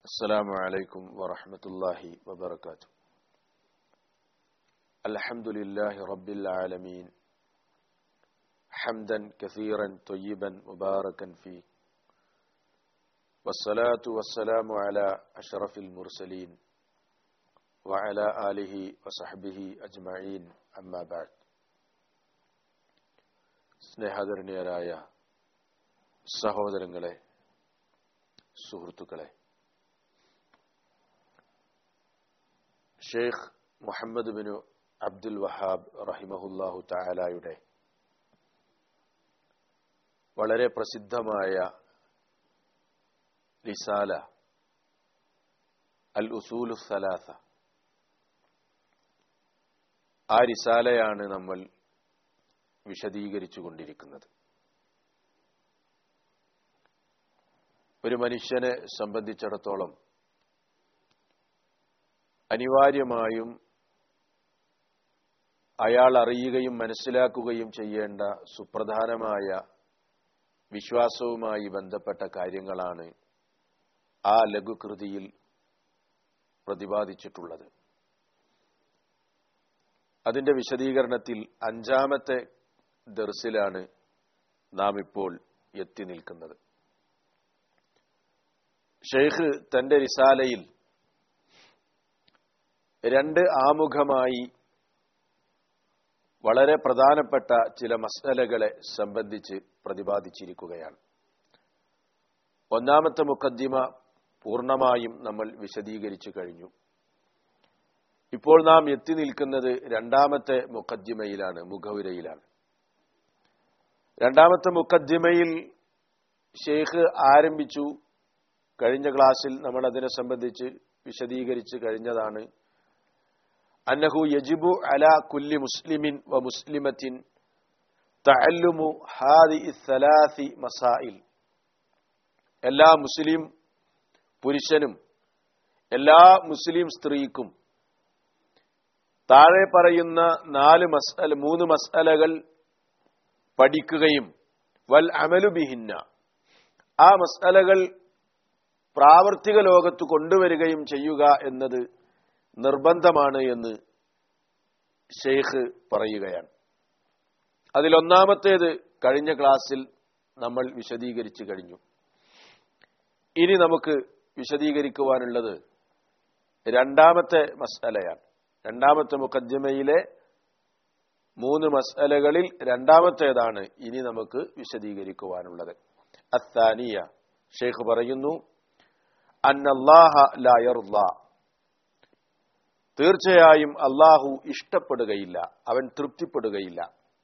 السلام عليكم ورحمة الله وبركاته الحمد لله رب العالمين حمدا كثيرا طيبا مباركا فيه والصلاة والسلام على أشرف المرسلين وعلى آله وصحبه أجمعين أما بعد സ്നേഹധരണീയരായ സഹോദരങ്ങളെ സുഹൃത്തുക്കളെ ഷെയ്ഖ് മുഹമ്മദ് ബിനു അബ്ദുൽ വഹാബ് റഹിമഹുല്ലാഹു താലായുടെ വളരെ പ്രസിദ്ധമായ റിസാല അൽ ഉസൂലു സലാസ ആ റിസാലയാണ് നമ്മൾ വിശദീകരിച്ചു കൊണ്ടിരിക്കുന്നത് ഒരു മനുഷ്യനെ സംബന്ധിച്ചിടത്തോളം അനിവാര്യമായും അയാൾ അറിയുകയും മനസ്സിലാക്കുകയും ചെയ്യേണ്ട സുപ്രധാനമായ വിശ്വാസവുമായി ബന്ധപ്പെട്ട കാര്യങ്ങളാണ് ആ ലഘുകൃതിയിൽ പ്രതിപാദിച്ചിട്ടുള്ളത് അതിന്റെ വിശദീകരണത്തിൽ അഞ്ചാമത്തെ ദർസിലാണ് നാം ഇപ്പോൾ എത്തി നിൽക്കുന്നത് ഷെയ്ഖ് തന്റെ റിസാലയിൽ രണ്ട് ആമുഖമായി വളരെ പ്രധാനപ്പെട്ട ചില മസലകളെ സംബന്ധിച്ച് പ്രതിപാദിച്ചിരിക്കുകയാണ് ഒന്നാമത്തെ മുഖദ്ദിമ പൂർണ്ണമായും നമ്മൾ വിശദീകരിച്ചു കഴിഞ്ഞു ഇപ്പോൾ നാം എത്തി നിൽക്കുന്നത് രണ്ടാമത്തെ മുഖദ്ദിമയിലാണ് മുഖവുരയിലാണ് രണ്ടാമത്തെ മുഖദ്ദിമയിൽ ഷെയ്ഖ് ആരംഭിച്ചു കഴിഞ്ഞ ക്ലാസ്സിൽ നമ്മൾ അതിനെ സംബന്ധിച്ച് വിശദീകരിച്ച് കഴിഞ്ഞതാണ് അന്നഹു യജിബു അല കുല്ലി മുസ്ലിമിൻ വ മുസ്ലിമത്തിൻ തഅല്ലുമു ഹാദി സലാസി മസായിൽ എല്ലാ മുസ്ലിം പുരുഷനും എല്ലാ മുസ്ലിം സ്ത്രീക്കും താഴെ പറയുന്ന നാല് മസ്അല മൂന്ന് മസ്അലകൾ പഠിക്കുകയും വൽ അമലു ബിഹിന്ന ആ മസ്അലകൾ പ്രാവർത്തിക ലോകത്ത് കൊണ്ടുവരികയും ചെയ്യുക എന്നത് നിർബന്ധമാണ് എന്ന് ഷെയ്ഖ് പറയുകയാണ് അതിലൊന്നാമത്തേത് കഴിഞ്ഞ ക്ലാസ്സിൽ നമ്മൾ വിശദീകരിച്ചു കഴിഞ്ഞു ഇനി നമുക്ക് വിശദീകരിക്കുവാനുള്ളത് രണ്ടാമത്തെ മസ്അലയാണ് രണ്ടാമത്തെ മുഖദ്മയിലെ മൂന്ന് മസ്അലകളിൽ രണ്ടാമത്തേതാണ് ഇനി നമുക്ക് വിശദീകരിക്കുവാനുള്ളത് അത്താനിയ ഷെയ്ഖ് പറയുന്നു അന്നല്ലാഹ ലായറുല്ല തീർച്ചയായും അള്ളാഹു ഇഷ്ടപ്പെടുകയില്ല അവൻ തൃപ്തിപ്പെടുകയില്ല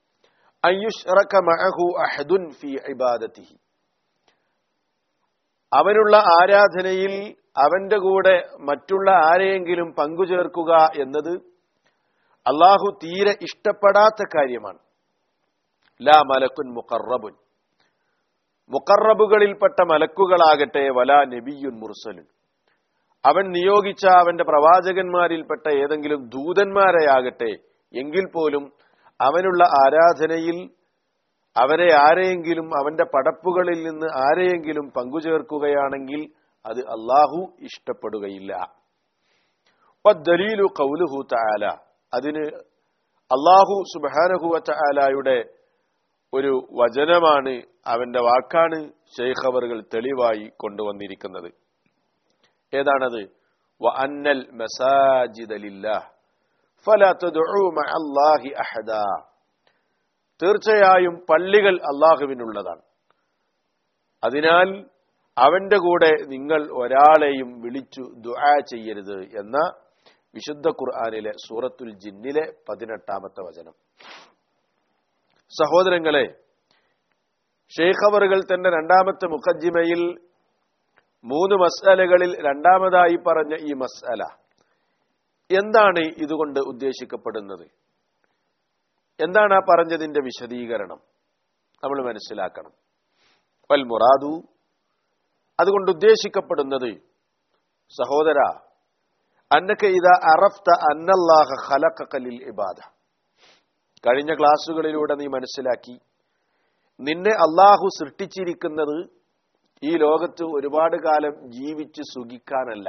അവനുള്ള ആരാധനയിൽ അവന്റെ കൂടെ മറ്റുള്ള ആരെയെങ്കിലും പങ്കുചേർക്കുക എന്നത് അള്ളാഹു തീരെ ഇഷ്ടപ്പെടാത്ത കാര്യമാണ് ലാ മലക്കുൻ മുക്കറബുൻ മുക്കറബുകളിൽപ്പെട്ട മലക്കുകളാകട്ടെ വലാ നബിയുൻ മുർസലുൻ അവൻ നിയോഗിച്ച അവന്റെ പ്രവാചകന്മാരിൽപ്പെട്ട ഏതെങ്കിലും ദൂതന്മാരെയാകട്ടെ എങ്കിൽ പോലും അവനുള്ള ആരാധനയിൽ അവരെ ആരെയെങ്കിലും അവന്റെ പടപ്പുകളിൽ നിന്ന് ആരെയെങ്കിലും പങ്കുചേർക്കുകയാണെങ്കിൽ അത് അള്ളാഹു ഇഷ്ടപ്പെടുകയില്ല ദലീലു കൗലുഹു താല അതിന് അള്ളാഹു സുബാനഹുവ ചാലായുടെ ഒരു വചനമാണ് അവന്റെ വാക്കാണ് ഷെയ്ഖവറുകൾ തെളിവായി കൊണ്ടുവന്നിരിക്കുന്നത് ഏതാണത് വ അന്നൽ മസാജിദലില്ലാഹ് ഫലാ തദ്ഉ മഅല്ലാഹി അഹദ തീർച്ചയായും പള്ളികൾ അള്ളാഹുവിനുള്ളതാണ് അതിനാൽ അവന്റെ കൂടെ നിങ്ങൾ ഒരാളെയും വിളിച്ചു ദുആ ചെയ്യരുത് എന്ന വിശുദ്ധ ഖുർആാനിലെ സൂറത്തുൽ ജിന്നിലെ പതിനെട്ടാമത്തെ വചനം സഹോദരങ്ങളെ ഷെയ്ഖവറുകൾ തന്റെ രണ്ടാമത്തെ മുഖജിമയിൽ മൂന്ന് മസ്അലകളിൽ രണ്ടാമതായി പറഞ്ഞ ഈ മസ്അല എന്താണ് ഇതുകൊണ്ട് ഉദ്ദേശിക്കപ്പെടുന്നത് എന്താണ് ആ പറഞ്ഞതിന്റെ വിശദീകരണം നമ്മൾ മനസ്സിലാക്കണം വൽ മുറാദു അതുകൊണ്ട് ഉദ്ദേശിക്കപ്പെടുന്നത് സഹോദര അന്നക്ക് ഇതാ അറഫ്ത അന്നല്ലാഹ ഖലഖലിൽ ഇബാദ കഴിഞ്ഞ ക്ലാസ്സുകളിലൂടെ നീ മനസ്സിലാക്കി നിന്നെ അള്ളാഹു സൃഷ്ടിച്ചിരിക്കുന്നത് ഈ ലോകത്ത് ഒരുപാട് കാലം ജീവിച്ച് സുഖിക്കാനല്ല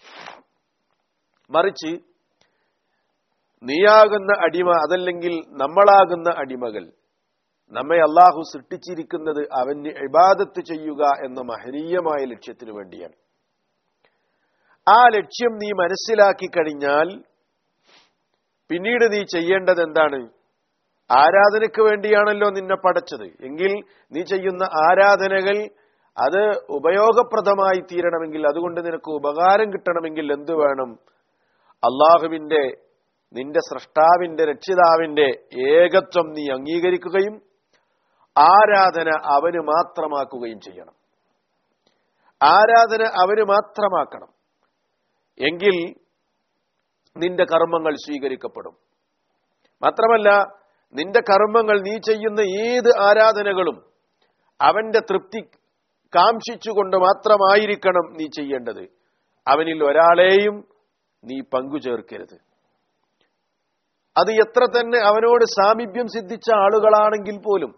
മറിച്ച് നീയാകുന്ന അടിമ അതല്ലെങ്കിൽ നമ്മളാകുന്ന അടിമകൾ നമ്മെ അള്ളാഹു സൃഷ്ടിച്ചിരിക്കുന്നത് അവന് ഇബാദത്ത് ചെയ്യുക എന്ന മഹനീയമായ ലക്ഷ്യത്തിനു വേണ്ടിയാണ് ആ ലക്ഷ്യം നീ മനസ്സിലാക്കി കഴിഞ്ഞാൽ പിന്നീട് നീ ചെയ്യേണ്ടത് എന്താണ് ആരാധനയ്ക്ക് വേണ്ടിയാണല്ലോ നിന്നെ പടച്ചത് എങ്കിൽ നീ ചെയ്യുന്ന ആരാധനകൾ അത് ഉപയോഗപ്രദമായി തീരണമെങ്കിൽ അതുകൊണ്ട് നിനക്ക് ഉപകാരം കിട്ടണമെങ്കിൽ എന്തു വേണം അള്ളാഹുവിന്റെ നിന്റെ സൃഷ്ടാവിന്റെ രക്ഷിതാവിന്റെ ഏകത്വം നീ അംഗീകരിക്കുകയും ആരാധന അവന് മാത്രമാക്കുകയും ചെയ്യണം ആരാധന അവന് മാത്രമാക്കണം എങ്കിൽ നിന്റെ കർമ്മങ്ങൾ സ്വീകരിക്കപ്പെടും മാത്രമല്ല നിന്റെ കർമ്മങ്ങൾ നീ ചെയ്യുന്ന ഏത് ആരാധനകളും അവന്റെ തൃപ്തി കാംക്ഷിച്ചുകൊണ്ട് മാത്രമായിരിക്കണം നീ ചെയ്യേണ്ടത് അവനിൽ ഒരാളെയും നീ പങ്കുചേർക്കരുത് അത് എത്ര തന്നെ അവനോട് സാമീപ്യം സിദ്ധിച്ച ആളുകളാണെങ്കിൽ പോലും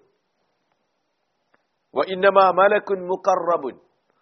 ഇന്നമാ മലക്കുൻ മുക്കറബുൻ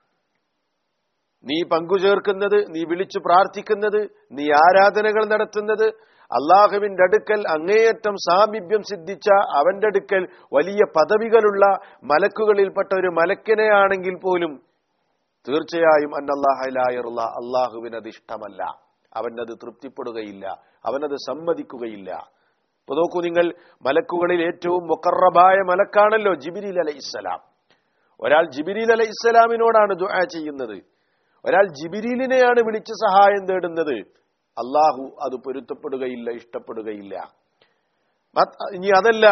നീ പങ്കുചേർക്കുന്നത് നീ വിളിച്ചു പ്രാർത്ഥിക്കുന്നത് നീ ആരാധനകൾ നടത്തുന്നത് അള്ളാഹുവിന്റെ അടുക്കൽ അങ്ങേയറ്റം സാമീപ്യം സിദ്ധിച്ച അവന്റെ അടുക്കൽ വലിയ പദവികളുള്ള മലക്കുകളിൽപ്പെട്ട ഒരു മലക്കിനെയാണെങ്കിൽ പോലും തീർച്ചയായും അന്നല്ലാഹലായുള്ള അള്ളാഹുവിനത് ഇഷ്ടമല്ല അവനത് തൃപ്തിപ്പെടുകയില്ല അവനത് സമ്മതിക്കുകയില്ല ഇപ്പൊ നോക്കൂ നിങ്ങൾ മലക്കുകളിൽ ഏറ്റവും മുക്കറബായ മലക്കാണല്ലോ ജിബിരിൽ അലൈഹിസ്സലാം ഒരാൾ ജിബിരിൽ അലൈഹിസ്സലാമിനോടാണ് ദുആ ചെയ്യുന്നത് ഒരാൾ ജിബിരിലിനെയാണ് വിളിച്ച് സഹായം തേടുന്നത് അള്ളാഹു അത് പൊരുത്തപ്പെടുകയില്ല ഇഷ്ടപ്പെടുകയില്ല ഇനി അതല്ല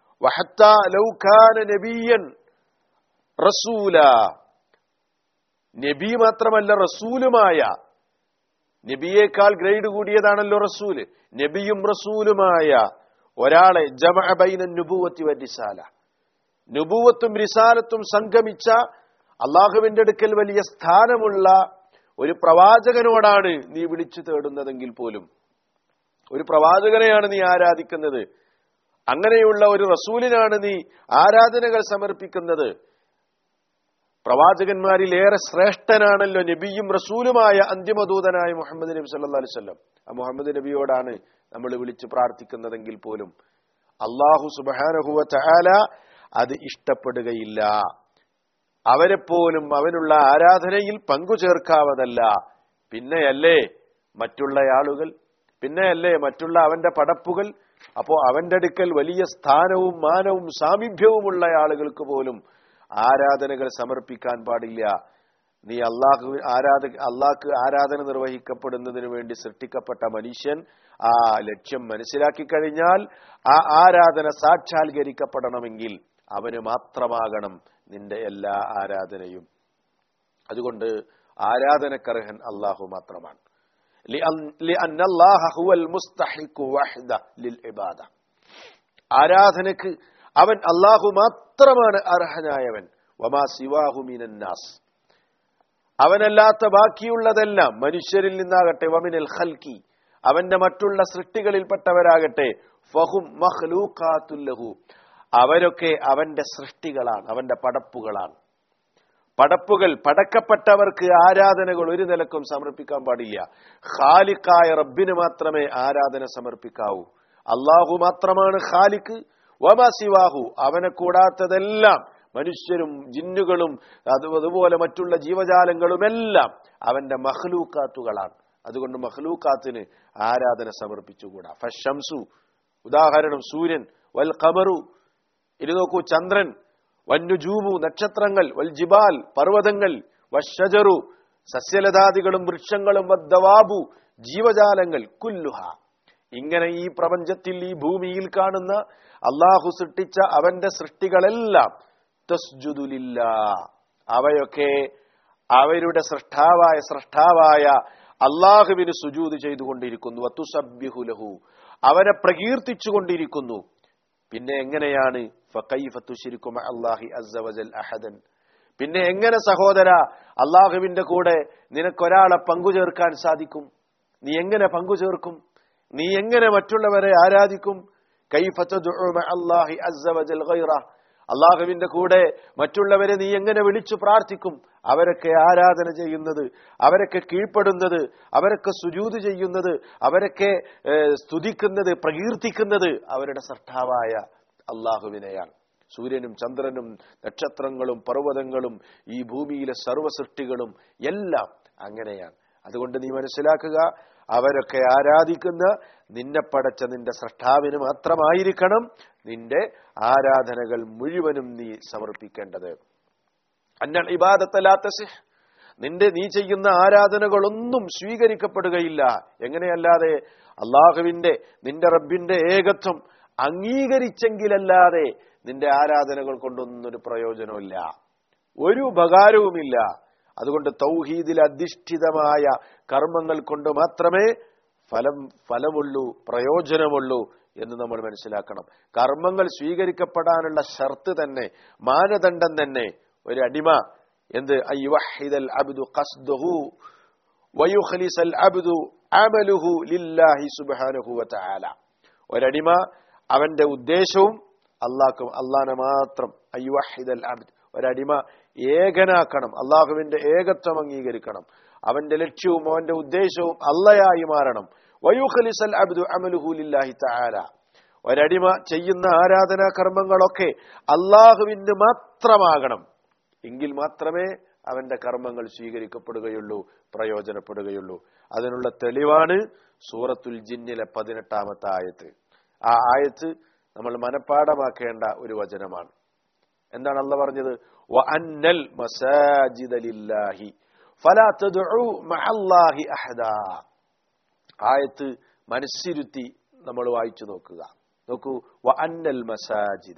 നബിയൻ റസൂല നബി മാത്രമല്ല റസൂലുമായ നബിയേക്കാൾ ഗ്രേഡ് കൂടിയതാണല്ലോ റസൂല് നബിയും റസൂലുമായ ഒരാളെ ജമഅബൈന നുബൂവത്തി വരിസാല നുബൂവത്തും റിസാലത്തും സംഗമിച്ച അള്ളാഹുവിന്റെ അടുക്കൽ വലിയ സ്ഥാനമുള്ള ഒരു പ്രവാചകനോടാണ് നീ വിളിച്ചു തേടുന്നതെങ്കിൽ പോലും ഒരു പ്രവാചകനെയാണ് നീ ആരാധിക്കുന്നത് അങ്ങനെയുള്ള ഒരു റസൂലിനാണ് നീ ആരാധനകൾ സമർപ്പിക്കുന്നത് പ്രവാചകന്മാരിൽ ഏറെ ശ്രേഷ്ഠനാണല്ലോ നബിയും റസൂലുമായ അന്തിമദൂതനായ മുഹമ്മദ് നബി സല്ലാ അലിസ്വല്ലം ആ മുഹമ്മദ് നബിയോടാണ് നമ്മൾ വിളിച്ചു പ്രാർത്ഥിക്കുന്നതെങ്കിൽ പോലും അള്ളാഹു സുബാനഹുവ ചാല അത് ഇഷ്ടപ്പെടുകയില്ല അവരെപ്പോലും അവനുള്ള ആരാധനയിൽ പങ്കുചേർക്കാവതല്ല പിന്നെയല്ലേ മറ്റുള്ള ആളുകൾ പിന്നെയല്ലേ മറ്റുള്ള അവന്റെ പടപ്പുകൾ അപ്പോ അവന്റെ അടുക്കൽ വലിയ സ്ഥാനവും മാനവും സാമീപ്യവുമുള്ള ആളുകൾക്ക് പോലും ആരാധനകൾ സമർപ്പിക്കാൻ പാടില്ല നീ അള്ളാഹു ആരാധ അള്ളാഹ്ക്ക് ആരാധന നിർവഹിക്കപ്പെടുന്നതിന് വേണ്ടി സൃഷ്ടിക്കപ്പെട്ട മനുഷ്യൻ ആ ലക്ഷ്യം മനസ്സിലാക്കി കഴിഞ്ഞാൽ ആ ആരാധന സാക്ഷാത്കരിക്കപ്പെടണമെങ്കിൽ അവന് മാത്രമാകണം നിന്റെ എല്ലാ ആരാധനയും അതുകൊണ്ട് ആരാധനക്കർഹൻ അള്ളാഹു മാത്രമാണ് ആരാധനക്ക് അവൻ അള്ളാഹു മാത്രമാണ് അർഹനായവൻ വമാ സിവാഹു മിനന്നാസ് അവനല്ലാത്ത ബാക്കിയുള്ളതെല്ലാം മനുഷ്യരിൽ നിന്നാകട്ടെ വമിനൽ ഖൽക്കി അവന്റെ മറ്റുള്ള സൃഷ്ടികളിൽപ്പെട്ടവരാകട്ടെ ഫഹും മഹ്ലൂഖാത്തുല്ലഹു അവരൊക്കെ അവന്റെ സൃഷ്ടികളാണ് അവന്റെ പടപ്പുകളാണ് പടപ്പുകൾ പടക്കപ്പെട്ടവർക്ക് ആരാധനകൾ ഒരു നിലക്കും സമർപ്പിക്കാൻ പാടില്ല ഖാലിക്കായ റബ്ബിന് മാത്രമേ ആരാധന സമർപ്പിക്കാവൂ അള്ളാഹു മാത്രമാണ് ഖാലിക്ക് വമാസിവാഹു അവനെ കൂടാത്തതെല്ലാം മനുഷ്യരും ജിന്നുകളും അത് അതുപോലെ മറ്റുള്ള ജീവജാലങ്ങളുമെല്ലാം അവന്റെ മഹ്ലൂക്കാത്തുകളാണ് അതുകൊണ്ട് മഹ്ലൂക്കാത്തിന് ആരാധന സമർപ്പിച്ചുകൂടാ ഫഷംസു ഉദാഹരണം സൂര്യൻ വൽ ഖമറു ഇനി നോക്കൂ ചന്ദ്രൻ വന്യുജൂബു നക്ഷത്രങ്ങൾ വൽ ജിബാൽ പർവ്വതങ്ങൾ വഷജറു സസ്യലതാദികളും വൃക്ഷങ്ങളും വദ്ദവാബു ജീവജാലങ്ങൾ കുല്ലുഹ ഇങ്ങനെ ഈ പ്രപഞ്ചത്തിൽ ഈ ഭൂമിയിൽ കാണുന്ന അള്ളാഹു സൃഷ്ടിച്ച അവന്റെ സൃഷ്ടികളെല്ലാം തസ്ജുദുലില്ല അവയൊക്കെ അവരുടെ സൃഷ്ടാവായ സൃഷ്ടാവായ അള്ളാഹുവിന് സുജൂത് ചെയ്തുകൊണ്ടിരിക്കുന്നു വത്തുസബ്യഹുലഹു അവനെ പ്രകീർത്തിച്ചുകൊണ്ടിരിക്കുന്നു പിന്നെ എങ്ങനെയാണ് അള്ളാഹി അസവജൽ അഹദൻ പിന്നെ എങ്ങനെ സഹോദര അള്ളാഹുവിന്റെ കൂടെ നിനക്കൊരാളെ പങ്കുചേർക്കാൻ സാധിക്കും നീ എങ്ങനെ പങ്കുചേർക്കും നീ എങ്ങനെ മറ്റുള്ളവരെ ആരാധിക്കും അള്ളാഹി അള്ളാഹുവിന്റെ കൂടെ മറ്റുള്ളവരെ നീ എങ്ങനെ വിളിച്ചു പ്രാർത്ഥിക്കും അവരൊക്കെ ആരാധന ചെയ്യുന്നത് അവരൊക്കെ കീഴ്പ്പെടുന്നത് അവരൊക്കെ സുജൂത് ചെയ്യുന്നത് അവരൊക്കെ ഏഹ്, സ്തുതിക്കുന്നത് പ്രകീർത്തിക്കുന്നത് അവരുടെ സൃഷ്ടാവായ അള്ളാഹുവിനെയാണ് സൂര്യനും ചന്ദ്രനും നക്ഷത്രങ്ങളും പർവ്വതങ്ങളും ഈ ഭൂമിയിലെ സർവ്വ സൃഷ്ടികളും എല്ലാം അങ്ങനെയാണ് അതുകൊണ്ട് നീ മനസ്സിലാക്കുക അവരൊക്കെ ആരാധിക്കുന്ന നിന്നെ പടച്ച നിന്റെ സൃഷ്ടാവിന് മാത്രമായിരിക്കണം നിന്റെ ആരാധനകൾ മുഴുവനും നീ സമർപ്പിക്കേണ്ടത് അന്നൽ ഇബാദത്തലാത്തസിഹ് നിന്റെ നീ ചെയ്യുന്ന ആരാധനകളൊന്നും സ്വീകരിക്കപ്പെടുകയില്ല എങ്ങനെയല്ലാതെ അള്ളാഹുവിന്റെ നിന്റെ റബ്ബിന്റെ ഏകത്വം അംഗീകരിച്ചെങ്കിലല്ലാതെ നിന്റെ ആരാധനകൾ കൊണ്ടൊന്നും ഒരു പ്രയോജനമില്ല ഒരു ഉപകാരവുമില്ല അതുകൊണ്ട് തൗഹീദിൽ അധിഷ്ഠിതമായ കർമ്മങ്ങൾ കൊണ്ട് മാത്രമേ ഫലം ഫലമുള്ളൂ പ്രയോജനമുള്ളൂ എന്ന് നമ്മൾ മനസ്സിലാക്കണം കർമ്മങ്ങൾ സ്വീകരിക്കപ്പെടാനുള്ള ഷർത്ത് തന്നെ മാനദണ്ഡം തന്നെ ഒരു അടിമ എന്ത് അയ്യുവഹിദൽ അബ്ദു ഖസ്ദുഹു വയുഖ്ലിസൽ അബ്ദു അമലുഹു ലില്ലാഹി സുബ്ഹാനഹു വതആല ഒരടിമ അവന്റെ ഉദ്ദേശവും അള്ളാഹ്ക്കും അള്ളാഹനെ മാത്രം അയ്യുവഹിദൽ അബ്ദ് ഒരടിമ ഏകനാക്കണം അള്ളാഹുവിന്റെ ഏകത്വം അംഗീകരിക്കണം അവന്റെ ലക്ഷ്യവും അവന്റെ ഉദ്ദേശവും അള്ളയായി മാറണം വയുഖലിസൽ അബ്ദു അമലുഹു ലില്ലാഹി തആല ഒരടിമ ചെയ്യുന്ന ആരാധനാ കർമ്മങ്ങളൊക്കെ അള്ളാഹുവിന് മാത്രമാകണം എങ്കിൽ മാത്രമേ അവന്റെ കർമ്മങ്ങൾ സ്വീകരിക്കപ്പെടുകയുള്ളൂ പ്രയോജനപ്പെടുകയുള്ളൂ അതിനുള്ള തെളിവാണ് സൂറത്തുൽ ജിന്നിലെ പതിനെട്ടാമത്തെ ആയത്ത് ആ ആയത്ത് നമ്മൾ മനഃപ്പാടമാക്കേണ്ട ഒരു വചനമാണ് എന്താണ് അല്ല പറഞ്ഞത് وَأَنَّ الْمَسَاجِدَ لِلَّهِ فَلَا تَدْعُوا مَعَ اللَّهِ أَحَدًا ആയത്ത് മനസ്സിരുത്തി നമ്മൾ വായിച്ചു നോക്കുക നോക്കൂ വഅന്നൽ മസാജിദ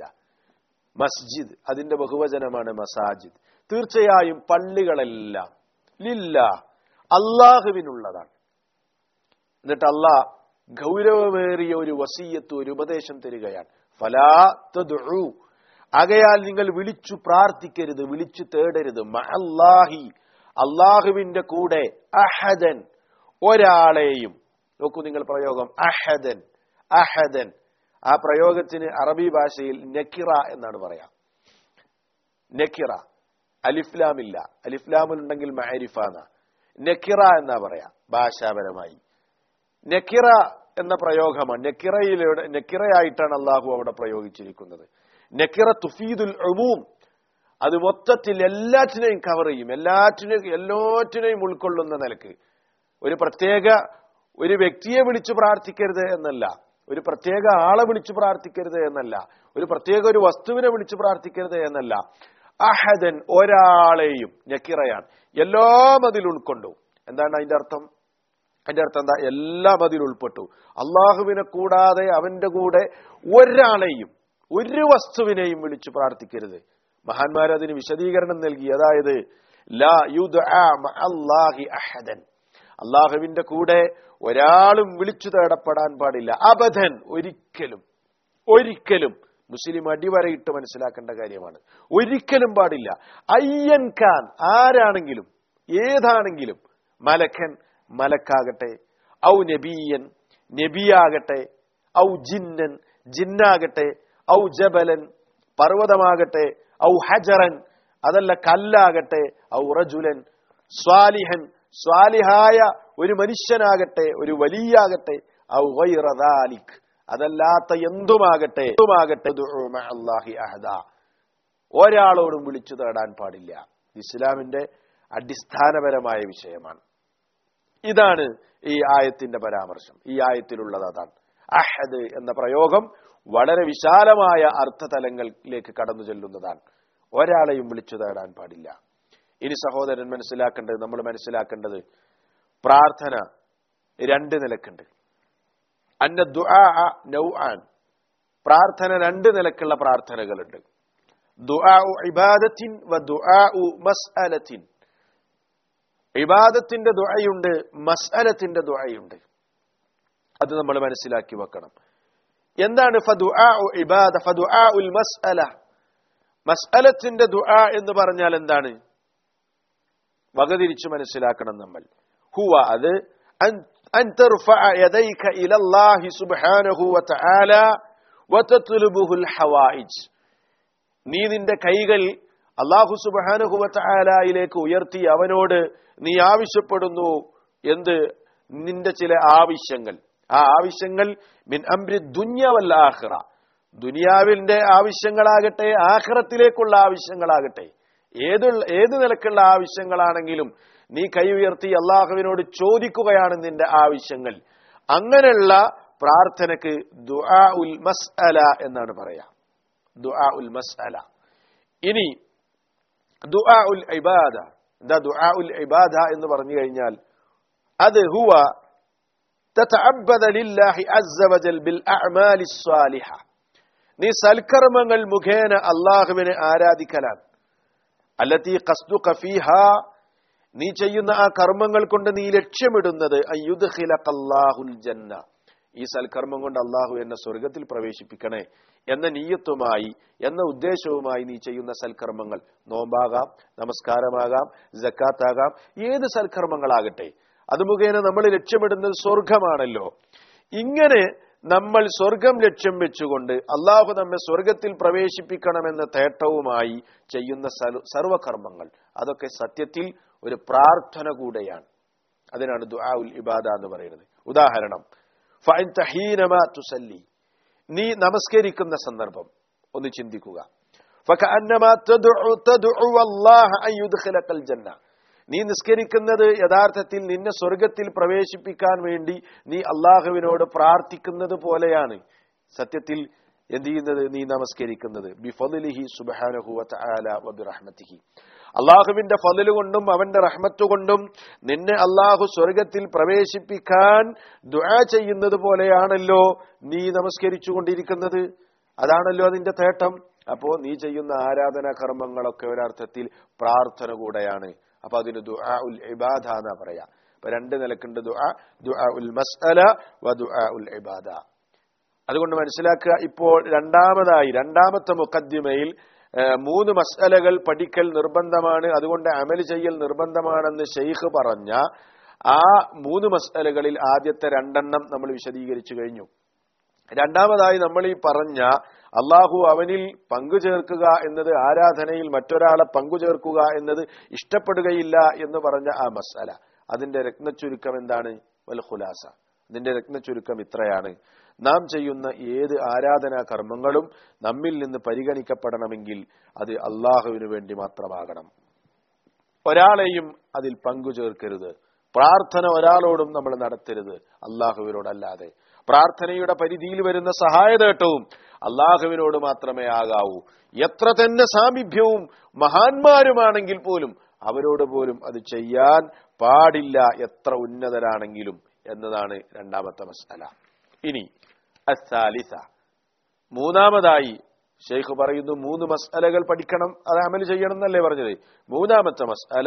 മസ്ജിദ് അതിന്റെ ബഹുവചനമാണ് മസാജിദ് തീർച്ചയായും പള്ളികളെല്ലാം ലില്ല അള്ളാഹുവിനുള്ളതാണ് എന്നിട്ട് അള്ളാഹ് ഗൗരവമേറിയ ഒരു വസീയത്ത് ഒരു ഉപദേശം തരികയാണ് ഫലാ തദ്ഉ ആകയാൽ നിങ്ങൾ വിളിച്ചു പ്രാർത്ഥിക്കരുത് വിളിച്ചു തേടരുത് മഅല്ലാഹി അള്ളാഹുവിന്റെ കൂടെ അഹദൻ ഒരാളെയും നോക്കൂ നിങ്ങൾ പ്രയോഗം അഹദൻ അഹദൻ ആ പ്രയോഗത്തിന് അറബി ഭാഷയിൽ നക്കിറ എന്നാണ് പറയാം നക്കിറ അലിഫ്ലാമില്ല അലിഫ്ലാമിലുണ്ടെങ്കിൽ മഅരിഫാന നക്കിറ എന്നാ പറയാ ഭാഷാപരമായി നക്കിറ എന്ന പ്രയോഗമാണ് നക്കിറയിലൂടെ നക്കിറയായിട്ടാണ് അള്ളാഹു അവിടെ പ്രയോഗിച്ചിരിക്കുന്നത് നക്കിറ തുഫീദുൽ ഉമൂം അത് മൊത്തത്തിൽ എല്ലാറ്റിനെയും കവർ ചെയ്യും എല്ലാറ്റിനെയും എല്ലാറ്റിനെയും ഉൾക്കൊള്ളുന്ന നിലക്ക് ഒരു പ്രത്യേക ഒരു വ്യക്തിയെ വിളിച്ചു പ്രാർത്ഥിക്കരുത് എന്നല്ല ഒരു പ്രത്യേക ആളെ വിളിച്ചു പ്രാർത്ഥിക്കരുത് എന്നല്ല ഒരു പ്രത്യേക ഒരു വസ്തുവിനെ വിളിച്ചു പ്രാർത്ഥിക്കരുത് എന്നല്ല അഹദൻ ഒരാളെയും ഞക്കിറയാണ് എല്ലാം അതിൽ ഉൾക്കൊണ്ടു എന്താണ് അതിന്റെ അർത്ഥം അതിന്റെ അർത്ഥം എന്താ എല്ലാം അതിൽ ഉൾപ്പെട്ടു അള്ളാഹുവിനെ കൂടാതെ അവന്റെ കൂടെ ഒരാളെയും ഒരു വസ്തുവിനെയും വിളിച്ചു പ്രാർത്ഥിക്കരുത് മഹാന്മാർ അതിന് വിശദീകരണം നൽകി അതായത് ലാ യുദ്ആ മഅല്ലാഹി അഹദൻ അള്ളാഹുവിന്റെ കൂടെ ഒരാളും വിളിച്ചു തേടപ്പെടാൻ പാടില്ല അബധൻ ഒരിക്കലും ഒരിക്കലും മുസ്ലിം അടിവരയിട്ട് മനസ്സിലാക്കേണ്ട കാര്യമാണ് ഒരിക്കലും പാടില്ല അയ്യൻ ഖാൻ ആരാണെങ്കിലും ഏതാണെങ്കിലും മലക്കൻ മലക്കാകട്ടെ ഔ നബീയൻ നബിയാകട്ടെ ഔ ജിന്നൻ ജിന്നാകട്ടെ ഔ ജബലൻ പർവ്വതമാകട്ടെ ഔ ഹജറൻ അതല്ല കല്ലാകട്ടെ ഔ റജുലൻ സ്വാലിഹൻ സ്വാലിഹായ ഒരു മനുഷ്യനാകട്ടെ ഒരു വലിയാകട്ടെ ഔ ഗൈറ ദാലിക് അതല്ലാത്ത എന്തുമാകട്ടെ എന്തുമാകട്ടെ ദുഉ മഅല്ലാഹി അഹദ ഒരാളോടും വിളിച്ചു തേടാൻ പാടില്ല ഇസ്ലാമിന്റെ അടിസ്ഥാനപരമായ വിഷയമാണ് ഇതാണ് ഈ ആയത്തിന്റെ പരാമർശം ഈ ആയത്തിലുള്ളത് അതാണ് അഹദ് എന്ന പ്രയോഗം വളരെ വിശാലമായ അർത്ഥതലങ്ങളിലേക്ക് കടന്നു ചെല്ലുന്നതാണ് ഒരാളെയും വിളിച്ചു തേടാൻ പാടില്ല ഇനി സഹോദരൻ മനസ്സിലാക്കേണ്ടത് നമ്മൾ മനസ്സിലാക്കേണ്ടത് പ്രാർത്ഥന രണ്ട് നിലക്കുണ്ട് അന്ന ദുആ നൗആൻ പ്രാർത്ഥന രണ്ട് നിലക്കുള്ള പ്രാർത്ഥനകളുണ്ട് ദുആ ഇബാദത്തിൻ വ ദുആ മസ്അലത്തിൻ ഇബാദത്തിന്റെ ദുആയുണ്ട് മസ്അലത്തിന്റെ ദുആയുണ്ട് അത് നമ്മൾ മനസ്സിലാക്കി വെക്കണം എന്താണ് ഫദുആ ഇബാദ ഫദുആ ഉൽ മസ്അല മസ്അലത്തിന്റെ ദുആ എന്ന് പറഞ്ഞാൽ എന്താണ് വകതിരിച്ചു മനസ്സിലാക്കണം നമ്മൾ ഹുവ അത് أن ترفع يديك إلى الله سبحانه وتعالى وتطلبه الحوائج നീ നിന്റെ കൈകൾ അള്ളാഹു സുബാനുഹുവലായിലേക്ക് ഉയർത്തി അവനോട് നീ ആവശ്യപ്പെടുന്നു എന്ത് നിന്റെ ചില ആവശ്യങ്ങൾ ആ ആവശ്യങ്ങൾ മിൻ അംരി ദുന്യാവല്ല ആഹ്റ ദുനിയാവിന്റെ ആവശ്യങ്ങളാകട്ടെ ആഹ്റത്തിലേക്കുള്ള ആവശ്യങ്ങളാകട്ടെ ഏത് ഏത് നിലക്കുള്ള ആവശ്യങ്ങളാണെങ്കിലും നീ കൈ ഉയർത്തി അള്ളാഹുവിനോട് ചോദിക്കുകയാണ് നിന്റെ ആവശ്യങ്ങൾ അങ്ങനെയുള്ള പ്രാർത്ഥനക്ക് ദുആ ഉൽ മസ്അല എന്നാണ് പറയാ ദുആ ഉൽ മസ്അല ഇനി ദുആ ഉൽ ഇബാദ എന്താ ദുആ ഉൽ ഇബാദ എന്ന് പറഞ്ഞു കഴിഞ്ഞാൽ അത് ഹുവ തതഅബ്ബദ ലില്ലാഹി അസ്സ വജൽ ബിൽ അഅമാലി സ്വാലിഹ നീ സൽക്കർമ്മങ്ങൾ മുഖേന അള്ളാഹുവിനെ ആരാധിക്കലാണ് അല്ലത്തി ഖസ്ദുക ഫീഹാ നീ ചെയ്യുന്ന ആ കർമ്മങ്ങൾ കൊണ്ട് നീ ലക്ഷ്യമിടുന്നത് അയ്യുദ്ഖിലഖല്ലാഹുൽ ജന്ന ഈ സൽക്കർമ്മം കൊണ്ട് അള്ളാഹു എന്നെ സ്വർഗത്തിൽ പ്രവേശിപ്പിക്കണേ എന്ന നീയത്വമായി എന്ന ഉദ്ദേശവുമായി നീ ചെയ്യുന്ന സൽക്കർമ്മങ്ങൾ നോമ്പാകാം നമസ്കാരമാകാം ജക്കാത്താകാം ഏത് സൽക്കർമ്മങ്ങളാകട്ടെ അത് മുഖേന നമ്മൾ ലക്ഷ്യമിടുന്നത് സ്വർഗമാണല്ലോ ഇങ്ങനെ നമ്മൾ സ്വർഗം ലക്ഷ്യം വെച്ചുകൊണ്ട് അള്ളാഹു നമ്മെ സ്വർഗത്തിൽ പ്രവേശിപ്പിക്കണമെന്ന തേട്ടവുമായി ചെയ്യുന്ന സർവകർമ്മങ്ങൾ അതൊക്കെ സത്യത്തിൽ ഒരു പ്രാർത്ഥന കൂടെയാണ് അതിനാണ് ദുആ ഉൽ ഇബാദ എന്ന് പറയുന്നത് ഉദാഹരണം ഫൈൻ തഹീനമാ തുസല്ലി നീ നമസ്കരിക്കുന്ന സന്ദർഭം ഒന്ന് ചിന്തിക്കുക ഫകഅന്നമാ തദ്ഉ തദ്ഉ അല്ലാഹ അൻ യുദ്ഖിലകൽ ജന്ന നീ നിസ്കരിക്കുന്നത് യഥാർത്ഥത്തിൽ നിന്നെ സ്വർഗത്തിൽ പ്രവേശിപ്പിക്കാൻ വേണ്ടി നീ അള്ളാഹുവിനോട് പ്രാർത്ഥിക്കുന്നത് പോലെയാണ് സത്യത്തിൽ എന്ത് ചെയ്യുന്നത് നീ നമസ്കരിക്കുന്നത് ബിഫലിഹി സുബാനഹു വതആല വബിറഹ്മത്തിഹി അള്ളാഹുവിന്റെ ഫതില് കൊണ്ടും അവന്റെ റഹ്മത്ത് കൊണ്ടും നിന്നെ അള്ളാഹു സ്വർഗത്തിൽ പ്രവേശിപ്പിക്കാൻ ദുആ ചെയ്യുന്നത് പോലെയാണല്ലോ നീ നമസ്കരിച്ചു കൊണ്ടിരിക്കുന്നത് അതാണല്ലോ അതിന്റെ തേട്ടം അപ്പോ നീ ചെയ്യുന്ന ആരാധനാ കർമ്മങ്ങളൊക്കെ ഒരർത്ഥത്തിൽ പ്രാർത്ഥന കൂടെയാണ് അപ്പൊ അതിന് ദുആ ഉൽ ഇബാദ എന്നാ പറയാ അപ്പൊ രണ്ട് നിലക്കുണ്ട് ദുആ ദുആ ഉൽ മസ്അല വ ദുആ ഉൽ ഇബാദ അതുകൊണ്ട് മനസ്സിലാക്കുക ഇപ്പോൾ രണ്ടാമതായി രണ്ടാമത്തെ മുഖദ്ദിമയിൽ മൂന്ന് മസ്അലകൾ പഠിക്കൽ നിർബന്ധമാണ് അതുകൊണ്ട് അമൽ ചെയ്യൽ നിർബന്ധമാണെന്ന് ഷെയ്ഖ് പറഞ്ഞ ആ മൂന്ന് മസ്അലകളിൽ ആദ്യത്തെ രണ്ടെണ്ണം നമ്മൾ വിശദീകരിച്ചു കഴിഞ്ഞു രണ്ടാമതായി നമ്മൾ ഈ പറഞ്ഞ അള്ളാഹു അവനിൽ പങ്കു ചേർക്കുക എന്നത് ആരാധനയിൽ മറ്റൊരാളെ പങ്കു ചേർക്കുക എന്നത് ഇഷ്ടപ്പെടുകയില്ല എന്ന് പറഞ്ഞ ആ മസാല അതിന്റെ രത്നച്ചുരുക്കം എന്താണ് വൽ ഖുലാസ അതിന്റെ രത്നച്ചുരുക്കം ഇത്രയാണ് നാം ചെയ്യുന്ന ഏത് ആരാധനാ കർമ്മങ്ങളും നമ്മിൽ നിന്ന് പരിഗണിക്കപ്പെടണമെങ്കിൽ അത് അള്ളാഹുവിനു വേണ്ടി മാത്രമാകണം ഒരാളെയും അതിൽ പങ്കു ചേർക്കരുത് പ്രാർത്ഥന ഒരാളോടും നമ്മൾ നടത്തരുത് അള്ളാഹുവിനോടല്ലാതെ പ്രാർത്ഥനയുടെ പരിധിയിൽ വരുന്ന സഹായതേട്ടവും അള്ളാഹുവിനോട് മാത്രമേ ആകാവൂ എത്ര തന്നെ സാമീപ്യവും മഹാന്മാരുമാണെങ്കിൽ പോലും അവരോട് പോലും അത് ചെയ്യാൻ പാടില്ല എത്ര ഉന്നതരാണെങ്കിലും എന്നതാണ് രണ്ടാമത്തെ മസാല ഇനി അസാലിസ മൂന്നാമതായി ഷെയ്ഖ് പറയുന്നു മൂന്ന് മസ്അലകൾ പഠിക്കണം അത് അമൽ ചെയ്യണം എന്നല്ലേ പറഞ്ഞത് മൂന്നാമത്തെ മസ്അല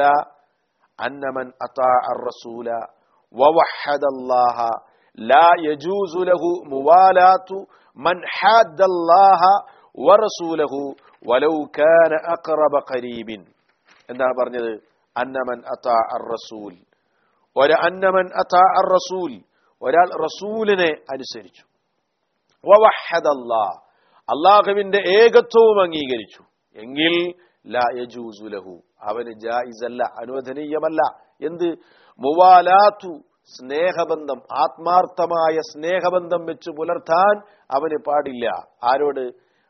അന്നമൻ അതാ റസൂല വവഹദ അല്ലാഹ لا يجوز له موالاه من حاد الله ورسوله ولو كان اقرب قريب എന്താണ് പറഞ്ഞത് അന്നമൻ അതാ റസൂൽ ഒരു അന്നമൻ അതാ റസൂൽ ഒരാൾ റസൂലിനെ അനുസരിച്ചു വവഹദല്ലാ അള്ളാഹുവിന്റെ ഏകത്വവും അംഗീകരിച്ചു എങ്കിൽ ലാ യജൂസു ലഹു അവന് ജായിസല്ല അനുവദനീയമല്ല എന്ത് മുവാലാത്തു സ്നേഹബന്ധം ആത്മാർത്ഥമായ സ്നേഹബന്ധം വെച്ച് പുലർത്താൻ അവന് പാടില്ല ആരോട്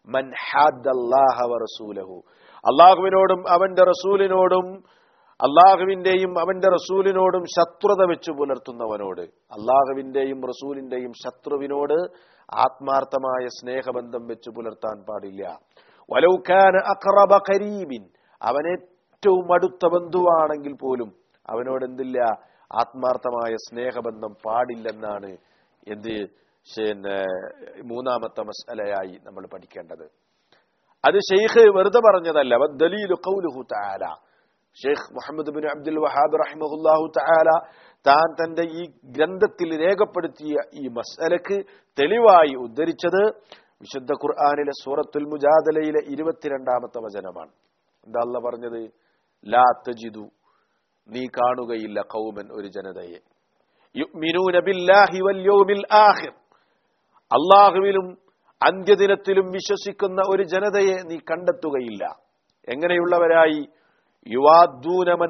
റസൂലഹു അള്ളാഹുവിനോടും അവന്റെ റസൂലിനോടും അള്ളാഹുവിന്റെയും അവന്റെ റസൂലിനോടും ശത്രുത വെച്ച് പുലർത്തുന്നവനോട് അള്ളാഹുവിന്റെയും റസൂലിന്റെയും ശത്രുവിനോട് ആത്മാർത്ഥമായ സ്നേഹബന്ധം വെച്ച് പുലർത്താൻ പാടില്ല വലൗഖാൻ അഖറബ കരീബിൻ അവൻ ഏറ്റവും അടുത്ത ബന്ധുവാണെങ്കിൽ പോലും അവനോട് എന്തില്ല ആത്മാർത്ഥമായ സ്നേഹബന്ധം പാടില്ലെന്നാണ് എന്ത് പിന്നെ മൂന്നാമത്തെ മസലയായി നമ്മൾ പഠിക്കേണ്ടത് അത് ഷെയ്ഖ് വെറുതെ പറഞ്ഞതല്ല ദലീലു ഖൗലുഹു തആല Sheikh Muhammad bin Abdul Wahab റഹിമഹുല്ലാഹു തആല താൻ തന്റെ ഈ ഗ്രന്ഥത്തിൽ രേഖപ്പെടുത്തിയ ഈ മസലക്ക് തെളിവായി ഉദ്ധരിച്ചത് വിശുദ്ധ ഖുർആാനിലെ സൂറത്തുൽ മുജാദലയിലെ ഇരുപത്തിരണ്ടാമത്തെ വചനമാണ് എന്താ അല്ല പറഞ്ഞത് ലാ തജിദു നീ കാണുകയില്ല കൗമൻ ഒരു ജനതയെ യുഅ്മിനൂന ബില്ലാഹി വൽ യൗമിൽ ആഖിർ അള്ളാഹുവിലും അന്ത്യദിനത്തിലും വിശ്വസിക്കുന്ന ഒരു ജനതയെ നീ കണ്ടെത്തുകയില്ല എങ്ങനെയുള്ളവരായി യുവാദൂനമൻ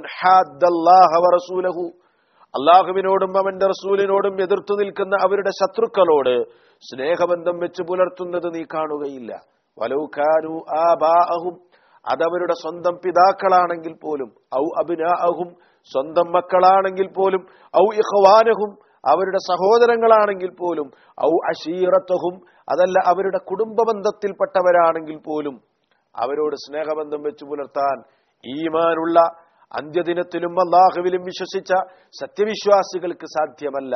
റസൂലഹു അള്ളാഹുവിനോടും അവന്റെ റസൂലിനോടും എതിർത്തു നിൽക്കുന്ന അവരുടെ ശത്രുക്കളോട് സ്നേഹബന്ധം വെച്ച് പുലർത്തുന്നത് നീ കാണുകയില്ല വലൗഖാനു ആബാഅഹും അതവരുടെ സ്വന്തം പിതാക്കളാണെങ്കിൽ പോലും ഔ അബിനാഅഹും സ്വന്തം മക്കളാണെങ്കിൽ പോലും ഔ ഇഖ്വാനഹും അവരുടെ സഹോദരങ്ങളാണെങ്കിൽ പോലും ഔ അഷീറത്തഹും അതല്ല അവരുടെ കുടുംബ ബന്ധത്തിൽപ്പെട്ടവരാണെങ്കിൽ പോലും അവരോട് സ്നേഹബന്ധം വെച്ച് പുലർത്താൻ ഈമാനുള്ള അന്ത്യദിനത്തിലും അള്ളാഹുവിലും വിശ്വസിച്ച സത്യവിശ്വാസികൾക്ക് സാധ്യമല്ല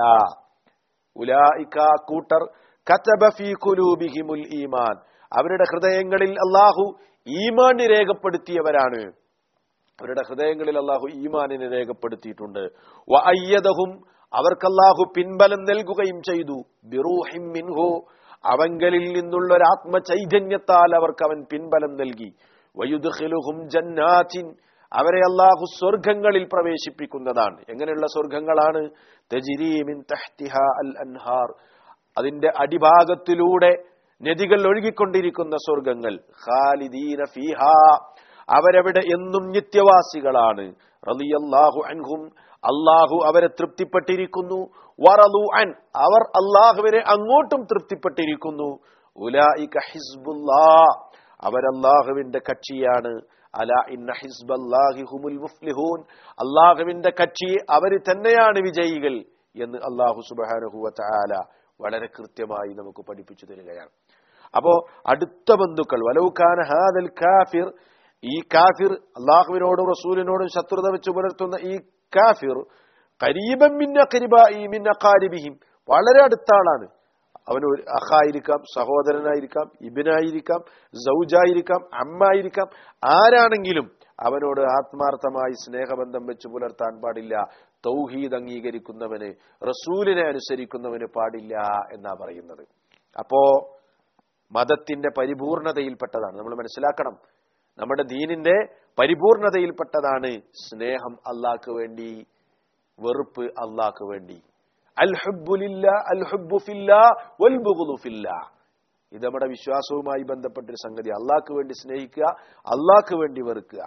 ഉലായിക്ക കൂട്ടർ കതബ ഫീ ഖുലൂബിഹിമുൽ ഈമാൻ അവരുടെ ഹൃദയങ്ങളിൽ അള്ളാഹു ഈമാന് രേഖപ്പെടുത്തിയവരാണ് അവരുടെ ഹൃദയങ്ങളിൽ അള്ളാഹു ഈമാനിനെ രേഖപ്പെടുത്തിയിട്ടുണ്ട് വ അയ്യദഹും അവർക്ക് അള്ളാഹു പിൻബലം നൽകുകയും ചെയ്തു ബിറൂഹിം മിൻഹു അവങ്കലിൽ നിന്നുള്ള ഒരു ആത്മചൈതന്യത്താൽ അവർക്ക് അവൻ പിൻബലം നൽകി വയുദ്ഖിലുഹും ജന്നാത്തിൻ അവരെ അള്ളാഹു സ്വർഗങ്ങളിൽ പ്രവേശിപ്പിക്കുന്നതാണ് എങ്ങനെയുള്ള സ്വർഗങ്ങളാണ് തജിരീമിൻ തഹ്തിഹ അൽ അൻഹാർ അതിന്റെ അടിഭാഗത്തിലൂടെ നദികൾ ഒഴുകിക്കൊണ്ടിരിക്കുന്ന സ്വർഗങ്ങൾ ഖാലിദീന ഫീഹ അവരവിടെ എന്നും നിത്യവാസികളാണ് റളിയല്ലാഹു അൻഹും അള്ളാഹു അവരെ തൃപ്തിപ്പെട്ടിരിക്കുന്നു വറലു അൻ അവർ അള്ളാഹുവിനെ അങ്ങോട്ടും തൃപ്തിപ്പെട്ടിരിക്കുന്നു ഉലായിക ഹിസ്ബുല്ലാ അവരല്ലാഹുവിന്റെ കക്ഷിയാണ് അല ഇന്ന ഹിസ്ബല്ലാഹി ഹുമുൽ മുഫ്ലിഹൂൻ അള്ളാഹുവിന്റെ കക്ഷി അവർ തന്നെയാണ് വിജയികൾ എന്ന് അള്ളാഹു സുബാനഹുവ തആല വളരെ കൃത്യമായി നമുക്ക് പഠിപ്പിച്ചു തരികയാണ് അപ്പോ അടുത്ത ബന്ധുക്കൾ വലൗഖാന ഹാദൽ കാഫിർ ഈ കാഫിർ അള്ളാഹുവിനോടും റസൂലിനോടും ശത്രുത വെച്ച് പുലർത്തുന്ന ഈ കാഫിർ കരീബൻ മിന്ന കരിബ ഈ മിന്ന കാരിബിഹിം വളരെ അടുത്ത ആളാണ് അവന് ഒരു അഹായിരിക്കാം സഹോദരനായിരിക്കാം ഇബിനായിരിക്കാം സൗജായിരിക്കാം അമ്മായിരിക്കാം ആരാണെങ്കിലും അവനോട് ആത്മാർത്ഥമായി സ്നേഹബന്ധം വെച്ച് പുലർത്താൻ പാടില്ല തൗഹീദ് അംഗീകരിക്കുന്നവന് റസൂലിനെ അനുസരിക്കുന്നവന് പാടില്ല എന്നാ പറയുന്നത് അപ്പോ മതത്തിന്റെ പരിപൂർണതയിൽപ്പെട്ടതാണ് നമ്മൾ മനസ്സിലാക്കണം നമ്മുടെ ദീനിന്റെ പരിപൂർണതയിൽപ്പെട്ടതാണ് സ്നേഹം അള്ളാഹ്ക്ക് വേണ്ടി വെറുപ്പ് അള്ളാഹ്ക്ക് വേണ്ടി അൽഹബ്ബുലില്ല അൽഹബ്ബുഫില്ല വൽബുഗുലുഫില്ല ഇത് നമ്മുടെ വിശ്വാസവുമായി ബന്ധപ്പെട്ടൊരു സംഗതി അള്ളാഹ്ക്ക് വേണ്ടി സ്നേഹിക്കുക അള്ളാഹ്ക്ക് വേണ്ടി വെറുക്കുക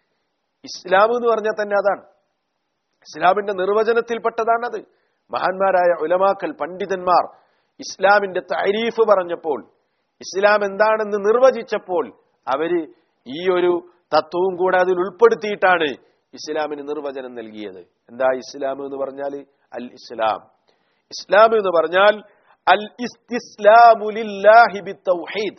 ഇസ്ലാം എന്ന് പറഞ്ഞാൽ തന്നെ അതാണ് ഇസ്ലാമിന്റെ നിർവചനത്തിൽപ്പെട്ടതാണത് മഹാന്മാരായ ഉലമാക്കൽ പണ്ഡിതന്മാർ ഇസ്ലാമിന്റെ താരീഫ് പറഞ്ഞപ്പോൾ ഇസ്ലാം എന്താണെന്ന് നിർവചിച്ചപ്പോൾ അവര് ഈ ഒരു തത്വവും കൂടെ അതിൽ ഉൾപ്പെടുത്തിയിട്ടാണ് ഇസ്ലാമിന് നിർവചനം നൽകിയത് എന്താ ഇസ്ലാം എന്ന് പറഞ്ഞാൽ അൽ ഇസ്ലാം ഇസ്ലാം എന്ന് പറഞ്ഞാൽ അൽ തൗഹീദ്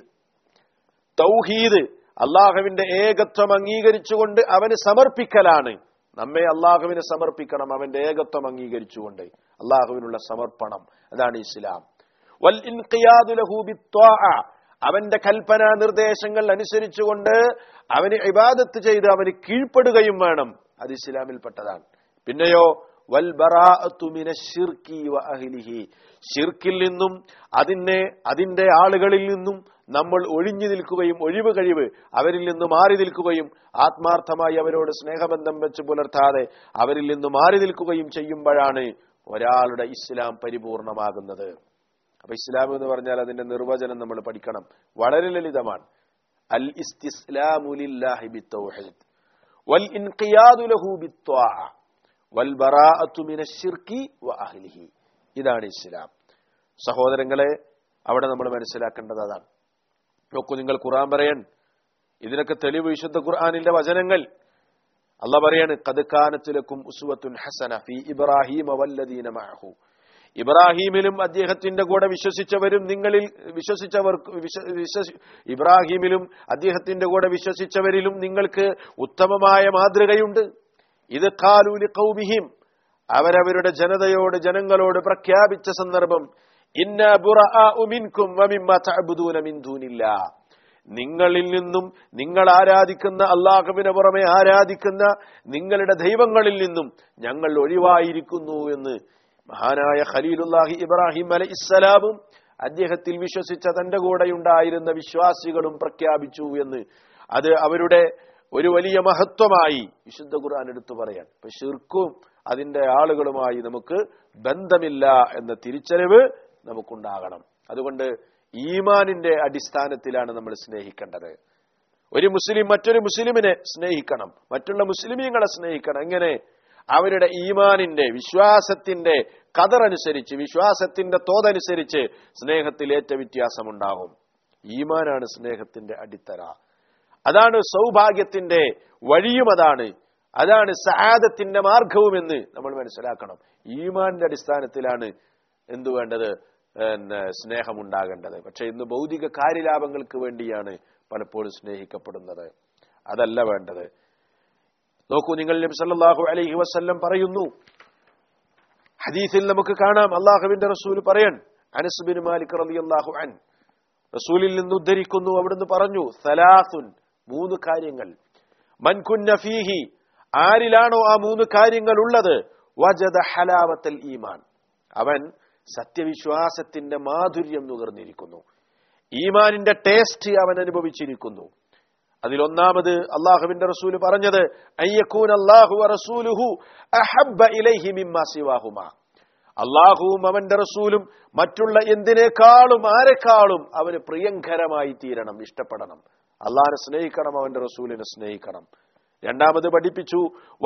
തൗഹീദ് അള്ളാഹുവിന്റെ ഏകത്വം അംഗീകരിച്ചുകൊണ്ട് അവന് സമർപ്പിക്കലാണ് നമ്മെ അള്ളാഹുവിന് സമർപ്പിക്കണം അവന്റെ ഏകത്വം അംഗീകരിച്ചുകൊണ്ട് അള്ളാഹുവിനുള്ള സമർപ്പണം അതാണ് ഇസ്ലാം വൽ ഇൻഖിയാദു ലഹു ബിത്വാഅ അവന്റെ കൽപ്പന നിർദ്ദേശങ്ങൾ അനുസരിച്ചുകൊണ്ട് അവന് ഇബാദത്ത് ചെയ്ത് അവന് കീഴ്പ്പെടുകയും വേണം അത് ഇസ്ലാമിൽപ്പെട്ടതാണ് പിന്നെയോ വൽ ബറാഅത്തു മിന ശിർക്കി വ അഹ്ലിഹി ഷിർക്കിൽ നിന്നും അതിനെ അതിന്റെ ആളുകളിൽ നിന്നും നമ്മൾ ഒഴിഞ്ഞു നിൽക്കുകയും ഒഴിവ് കഴിവ് അവരിൽ നിന്ന് മാറി നിൽക്കുകയും ആത്മാർത്ഥമായി അവരോട് സ്നേഹബന്ധം വെച്ച് പുലർത്താതെ അവരിൽ നിന്ന് മാറി നിൽക്കുകയും ചെയ്യുമ്പോഴാണ് ഒരാളുടെ ഇസ്ലാം പരിപൂർണമാകുന്നത് അപ്പൊ ഇസ്ലാം എന്ന് പറഞ്ഞാൽ അതിന്റെ നിർവചനം നമ്മൾ പഠിക്കണം വളരെ ലളിതമാണ് അൽ ഇസ്തിസ്ലാമുലില്ലാഹി ബിത്തൗഹീദ് വൽ ഇൻഖിയാദു ലഹു ബിത്വാഅ വൽ ബറാഅത്തു മിനശ് ശിർക്കി വ അഹ്ലിഹി ഇതാണ് ഇസ്ലാം സഹോദരങ്ങളെ അവിടെ നമ്മൾ മനസ്സിലാക്കേണ്ടത് അതാണ് നോക്കൂ നിങ്ങൾ ഖുർആൻ പറയാൻ ഇതിനൊക്കെ തെളിവ് വിശുദ്ധ ഖുർആനിന്റെ വചനങ്ങൾ അല്ല പറയാണ് കതുക്കാനത്തിലക്കും ഉസുവത്തുൻ ഹസന ഫി ഇബ്രാഹിം വല്ലദീന മഅഹു ഇബ്രാഹീമിലും അദ്ദേഹത്തിന്റെ കൂടെ വിശ്വസിച്ചവരും നിങ്ങളിൽ വിശ്വസിച്ചവർക്ക് വിശ്വസി ഇബ്രാഹീമിലും അദ്ദേഹത്തിന്റെ കൂടെ വിശ്വസിച്ചവരിലും നിങ്ങൾക്ക് ഉത്തമമായ മാതൃകയുണ്ട് ഇത് കാലൂലി കൗമിഹിം അവരവരുടെ ജനതയോട് ജനങ്ങളോട് പ്രഖ്യാപിച്ച സന്ദർഭം ഇന്ന മിൻകും വമിമ്മ തഅബുദൂന മിൻ ദൂനില്ലാ നിങ്ങളിൽ നിന്നും നിങ്ങൾ ആരാധിക്കുന്ന അള്ളാഹുവിനെ പുറമെ ആരാധിക്കുന്ന നിങ്ങളുടെ ദൈവങ്ങളിൽ നിന്നും ഞങ്ങൾ ഒഴിവായിരിക്കുന്നു എന്ന് മഹാനായ ഖലീലുല്ലാഹി ഇബ്രാഹിം അലൈഹി ഇസ്സലാമും അദ്ദേഹത്തിൽ വിശ്വസിച്ച തന്റെ കൂടെയുണ്ടായിരുന്ന വിശ്വാസികളും പ്രഖ്യാപിച്ചു എന്ന് അത് അവരുടെ ഒരു വലിയ മഹത്വമായി വിശുദ്ധ ഖുർആൻ എടുത്തു പറയാൻ ഇപ്പൊ ഷിർക്കും അതിന്റെ ആളുകളുമായി നമുക്ക് ബന്ധമില്ല എന്ന തിരിച്ചറിവ് നമുക്കുണ്ടാകണം അതുകൊണ്ട് ഈമാനിന്റെ അടിസ്ഥാനത്തിലാണ് നമ്മൾ സ്നേഹിക്കേണ്ടത് ഒരു മുസ്ലിം മറ്റൊരു മുസ്ലിമിനെ സ്നേഹിക്കണം മറ്റുള്ള മുസ്ലിമീങ്ങളെ സ്നേഹിക്കണം എങ്ങനെ അവരുടെ ഈമാനിന്റെ വിശ്വാസത്തിന്റെ കതറനുസരിച്ച് വിശ്വാസത്തിന്റെ തോതനുസരിച്ച് സ്നേഹത്തിൽ ഏറ്റ വ്യത്യാസമുണ്ടാകും ഈമാനാണ് സ്നേഹത്തിന്റെ അടിത്തറ അതാണ് സൗഭാഗ്യത്തിന്റെ വഴിയും അതാണ് അതാണ് സഹാദത്തിന്റെ മാർഗവുമെന്ന് നമ്മൾ മനസ്സിലാക്കണം ഈമാന്റെ അടിസ്ഥാനത്തിലാണ് എന്തു വേണ്ടത് പിന്നെ സ്നേഹമുണ്ടാകേണ്ടത് പക്ഷെ ഇന്ന് ഭൗതിക കാര്യലാഭങ്ങൾക്ക് വേണ്ടിയാണ് പലപ്പോഴും സ്നേഹിക്കപ്പെടുന്നത് അതല്ല വേണ്ടത് നോക്കൂ നിങ്ങൾ നബി സല്ലല്ലാഹു അലൈഹി വസല്ലം പറയുന്നു ഹദീസിൽ നമുക്ക് കാണാം അള്ളാഹുവിന്റെ റസൂൽ പറയൻ അനസ് ബിൻ മാലിക് റളിയല്ലാഹു അൻ റസൂലിൽ നിന്ന് ഉദ്ധരിക്കുന്നു അവിടുന്ന് പറഞ്ഞു സലാസുൻ മൂന്ന് കാര്യങ്ങൾ മൻകുന്ന ഫീഹി ആരിലാണോ ആ മൂന്ന് കാര്യങ്ങൾ ഉള്ളത് വജദ ഹലാവത്തൽ ഈമാൻ അവൻ സത്യവിശ്വാസത്തിന്റെ മാധുര്യം നുകർന്നിരിക്കുന്നു ഈമാനിന്റെ ടേസ്റ്റ് അവൻ അനുഭവിച്ചിരിക്കുന്നു അതിലൊന്നാമത് അള്ളാഹുവിന്റെ റസൂല് പറഞ്ഞത് അയ്യക്കൂൻ അള്ളാഹു റസൂലുഹു അഹബ്ബ ഇലൈഹി മിമ്മ സിവാഹുമ അള്ളാഹുവും അവന്റെ റസൂലും മറ്റുള്ള എന്തിനേക്കാളും ആരെക്കാളും അവന് പ്രിയങ്കരമായി തീരണം ഇഷ്ടപ്പെടണം അള്ളാഹിനെ സ്നേഹിക്കണം അവന്റെ റസൂലിനെ സ്നേഹിക്കണം രണ്ടാമത് പഠിപ്പിച്ചു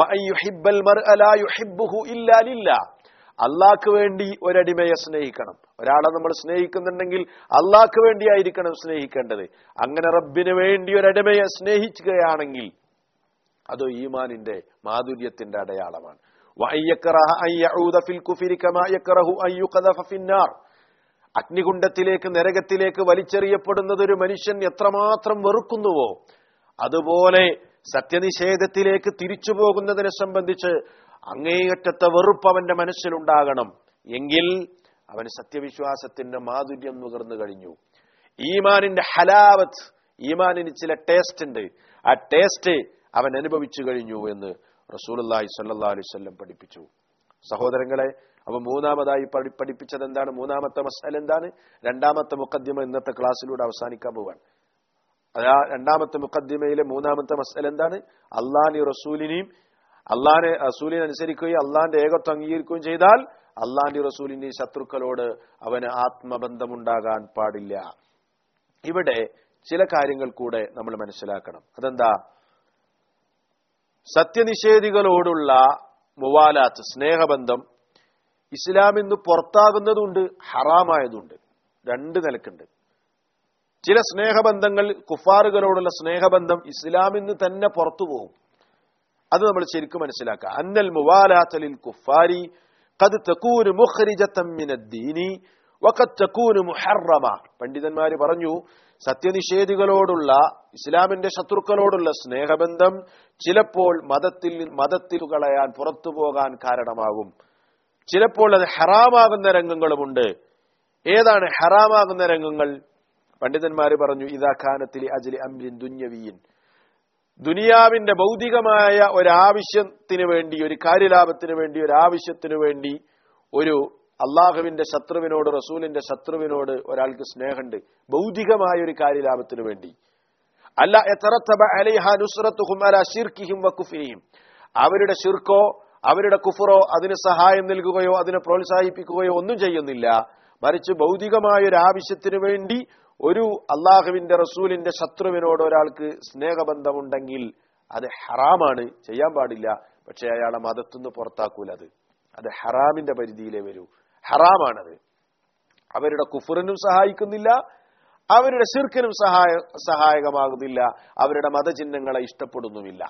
അള്ളാഹ്ക്ക് വേണ്ടി ഒരടിമയെ സ്നേഹിക്കണം ഒരാളെ നമ്മൾ സ്നേഹിക്കുന്നുണ്ടെങ്കിൽ അള്ളാഹ്ക്ക് വേണ്ടിയായിരിക്കണം സ്നേഹിക്കേണ്ടത് അങ്ങനെ റബ്ബിന് വേണ്ടി ഒരടിമയെ സ്നേഹിക്കുകയാണെങ്കിൽ അത് ഈമാനിന്റെ മാധുര്യത്തിന്റെ അടയാളമാണ് അഗ്നികുണ്ഡത്തിലേക്ക് നരകത്തിലേക്ക് വലിച്ചെറിയപ്പെടുന്നത് ഒരു മനുഷ്യൻ എത്രമാത്രം വെറുക്കുന്നുവോ അതുപോലെ സത്യനിഷേധത്തിലേക്ക് തിരിച്ചു പോകുന്നതിനെ സംബന്ധിച്ച് അങ്ങേയറ്റത്തെ വെറുപ്പ് അവന്റെ മനസ്സിലുണ്ടാകണം എങ്കിൽ അവന് സത്യവിശ്വാസത്തിന്റെ മാധുര്യം നുകർന്നു കഴിഞ്ഞു ഈമാനിന്റെ ഹലാവത്ത് ഈമാനിന് ചില ടേസ്റ്റ് ഉണ്ട് ആ ടേസ്റ്റ് അവൻ അനുഭവിച്ചു കഴിഞ്ഞു എന്ന് റസൂലി സല്ലാ അലൈവല്ലം പഠിപ്പിച്ചു സഹോദരങ്ങളെ അവ മൂന്നാമതായി പഠിപ്പിച്ചത് എന്താണ് മൂന്നാമത്തെ മസാല എന്താണ് രണ്ടാമത്തെ മുക്കദ്യമ ഇന്നത്തെ ക്ലാസ്സിലൂടെ അവസാനിക്കാൻ പോവാണ് അതാ രണ്ടാമത്തെ മുക്കദ്ദിമയിലെ മൂന്നാമത്തെ മസല എന്താണ് അള്ളാഹി റസൂലിനെയും അള്ളാഹിനെ റസൂലിനെ അനുസരിക്കുകയും അള്ളാഹിന്റെ ഏകത്വം അംഗീകരിക്കുകയും ചെയ്താൽ അള്ളാഹിന്റെ റസൂലിന്റെ ശത്രുക്കളോട് അവന് ആത്മബന്ധമുണ്ടാകാൻ പാടില്ല ഇവിടെ ചില കാര്യങ്ങൾ കൂടെ നമ്മൾ മനസ്സിലാക്കണം അതെന്താ സത്യനിഷേധികളോടുള്ള മുവാലാത്ത് സ്നേഹബന്ധം ഇസ്ലാമിൽ നിന്ന് പുറത്താകുന്നതുണ്ട് ഹറാമായതുണ്ട് രണ്ട് നിലക്കുണ്ട് ചില സ്നേഹബന്ധങ്ങൾ കുഫാറുകളോടുള്ള സ്നേഹബന്ധം ഇസ്ലാമിൽ നിന്ന് തന്നെ പുറത്തു പോകും അത് നമ്മൾ ശരിക്കും മനസ്സിലാക്കുക അന്നൽ മുവാലാത്തലിൽ കുഫാരി കത് തക്കൂന് മുഖരിജത്തമ്മിനദ്ദീനി വക്കത്ത് തക്കൂന് മുഹറമ പണ്ഡിതന്മാര് പറഞ്ഞു സത്യനിഷേധികളോടുള്ള ഇസ്ലാമിന്റെ ശത്രുക്കളോടുള്ള സ്നേഹബന്ധം ചിലപ്പോൾ മതത്തിൽ മതത്തിൽ കളയാൻ പുറത്തു പോകാൻ കാരണമാകും ചിലപ്പോൾ അത് ഹറാമാകുന്ന രംഗങ്ങളുമുണ്ട് ഏതാണ് ഹറാമാകുന്ന രംഗങ്ങൾ പണ്ഡിതന്മാര് പറഞ്ഞു ഇതാ ഖാനത്തിലെ അജലി അമ്രിൻ ദുന്യവീൻ ദുനിയാവിന്റെ ഭൗതികമായ ഒരാവശ്യത്തിന് വേണ്ടി ഒരു കാര്യലാഭത്തിന് വേണ്ടി ഒരു ആവശ്യത്തിന് വേണ്ടി ഒരു അള്ളാഹുവിന്റെ ശത്രുവിനോട് റസൂലിന്റെ ശത്രുവിനോട് ഒരാൾക്ക് സ്നേഹമുണ്ട് ഭൗതികമായ ഒരു കാര്യലാഭത്തിന് വേണ്ടി അല്ല എത്തറത്തബ അലൈഹ നുസ്രത്തുഹും അല ഷിർക്കിഹിം വക്കുഫിനിയും അവരുടെ ഷിർക്കോ അവരുടെ കുഫറോ അതിന് സഹായം നൽകുകയോ അതിനെ പ്രോത്സാഹിപ്പിക്കുകയോ ഒന്നും ചെയ്യുന്നില്ല മറിച്ച് ഭൗതികമായ ഒരു ആവശ്യത്തിന് വേണ്ടി ഒരു അള്ളാഹുവിന്റെ റസൂലിന്റെ ശത്രുവിനോട് ഒരാൾക്ക് സ്നേഹബന്ധമുണ്ടെങ്കിൽ അത് ഹറാമാണ് ചെയ്യാൻ പാടില്ല പക്ഷെ അയാളെ മതത്തുനിന്ന് പുറത്താക്കൂല അത് അത് ഹറാമിന്റെ പരിധിയിലേ വരൂ ഹറാമാണത് അവരുടെ കുഫറിനും സഹായിക്കുന്നില്ല അവരുടെ ശിർക്കിനും സഹായ സഹായകമാകുന്നില്ല അവരുടെ മതചിഹ്നങ്ങളെ ഇഷ്ടപ്പെടുന്നുമില്ല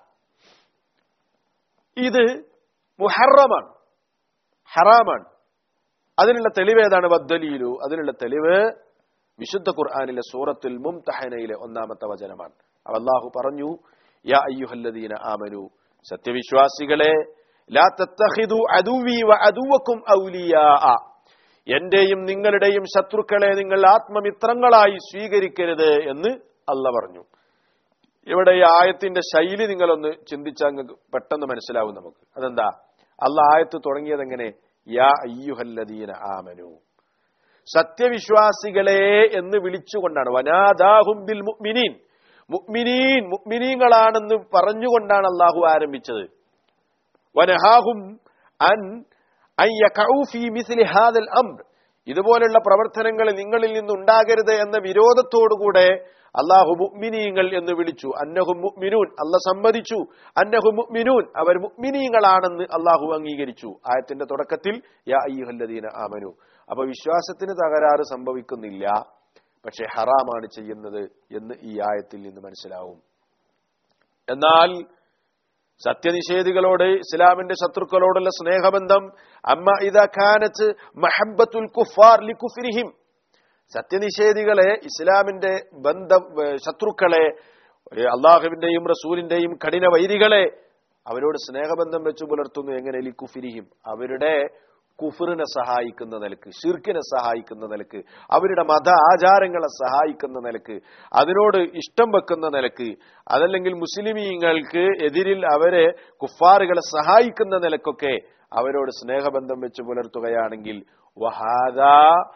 ഇത് മുഹറമാണ് ഹറാമാണ് അതിനുള്ള തെളിവ് ഏതാണ് വദ്ദലീലു അതിനുള്ള തെളിവ് വിശുദ്ധ ഖുർആാനിലെ സൂറത്തുൽ മുംതഹനയിലെ ഒന്നാമത്തെ വചനമാണ് അള്ളാഹു പറഞ്ഞു യാ അയ്യുഹല്ലദീന ആമനു സത്യവിശ്വാസികളെ ലാ തത്തഹിദു അദുവി വ അദുവക്കും ഔലിയാ എന്റെയും നിങ്ങളുടെയും ശത്രുക്കളെ നിങ്ങൾ ആത്മമിത്രങ്ങളായി സ്വീകരിക്കരുത് എന്ന് അല്ല പറഞ്ഞു ഇവിടെ ഈ ആയത്തിന്റെ ശൈലി നിങ്ങളൊന്ന് ചിന്തിച്ചാൽ നിങ്ങൾക്ക് പെട്ടെന്ന് മനസ്സിലാവും നമുക്ക് അതെന്താ അല്ല ആയത്ത് തുടങ്ങിയത് എങ്ങനെ യാ അയ്യുഹല്ലദീന ആമനു സത്യവിശ്വാസികളെ എന്ന് വിളിച്ചുകൊണ്ടാണ് വനാദാഹും ബിൽ മുഅ്മിനീൻ മുഅ്മിനീൻ മുഅ്മിനീങ്ങളാണെന്ന് പറഞ്ഞുകൊണ്ടാണ് അള്ളാഹു ആരംഭിച്ചത് വനഹാഹും അൻ അൻ യഖഉ ഫീ മിസ്ലി ഹാദൽ അംർ ഇതുപോലുള്ള പ്രവർത്തനങ്ങൾ നിങ്ങളിൽ നിന്നുണ്ടാകരുത് എന്ന വിരോധത്തോടുകൂടെ അള്ളാഹു മുഅ്മിനീങ്ങൾ എന്ന് വിളിച്ചു അന്നഹു മുഅ്മിനൂൻ അല്ല സമ്മതിച്ചു അന്നഹു മുഅ്മിനൂൻ അവർ മുഅ്മിനീങ്ങളാണെന്ന് അള്ളാഹു അംഗീകരിച്ചു ആയത്തിന്റെ തുടക്കത്തിൽ യാ അയ്യുഹല്ലദീന ആമനു അപ്പൊ വിശ്വാസത്തിന് തകരാറ് സംഭവിക്കുന്നില്ല പക്ഷെ ഹറാമാണ് ചെയ്യുന്നത് എന്ന് ഈ ആയത്തിൽ നിന്ന് മനസ്സിലാവും എന്നാൽ സത്യനിഷേധികളോട് ഇസ്ലാമിന്റെ ശത്രുക്കളോടുള്ള സ്നേഹബന്ധം അമ്മ ഇത ഖാനത്ത് മഹബത്തുൽ കുഫാർ ലി കുഫിരിഹിം സത്യനിഷേധികളെ ഇസ്ലാമിന്റെ ബന്ധ ശത്രുക്കളെ അള്ളാഹുവിന്റെയും റസൂലിന്റെയും കഠിന വൈരികളെ അവരോട് സ്നേഹബന്ധം വെച്ചു പുലർത്തുന്നു എങ്ങനെ ലി കുഫിരിഹിം അവരുടെ കുഫറിനെ സഹായിക്കുന്ന നിലക്ക് ഷിർക്കിനെ സഹായിക്കുന്ന നിലക്ക് അവരുടെ മത ആചാരങ്ങളെ സഹായിക്കുന്ന നിലക്ക് അതിനോട് ഇഷ്ടം വെക്കുന്ന നിലക്ക് അതല്ലെങ്കിൽ മുസ്ലിമീങ്ങൾക്ക് എതിരിൽ അവരെ കുഫാറുകളെ സഹായിക്കുന്ന നിലക്കൊക്കെ അവരോട് സ്നേഹബന്ധം വെച്ച് പുലർത്തുകയാണെങ്കിൽ വഹാദാ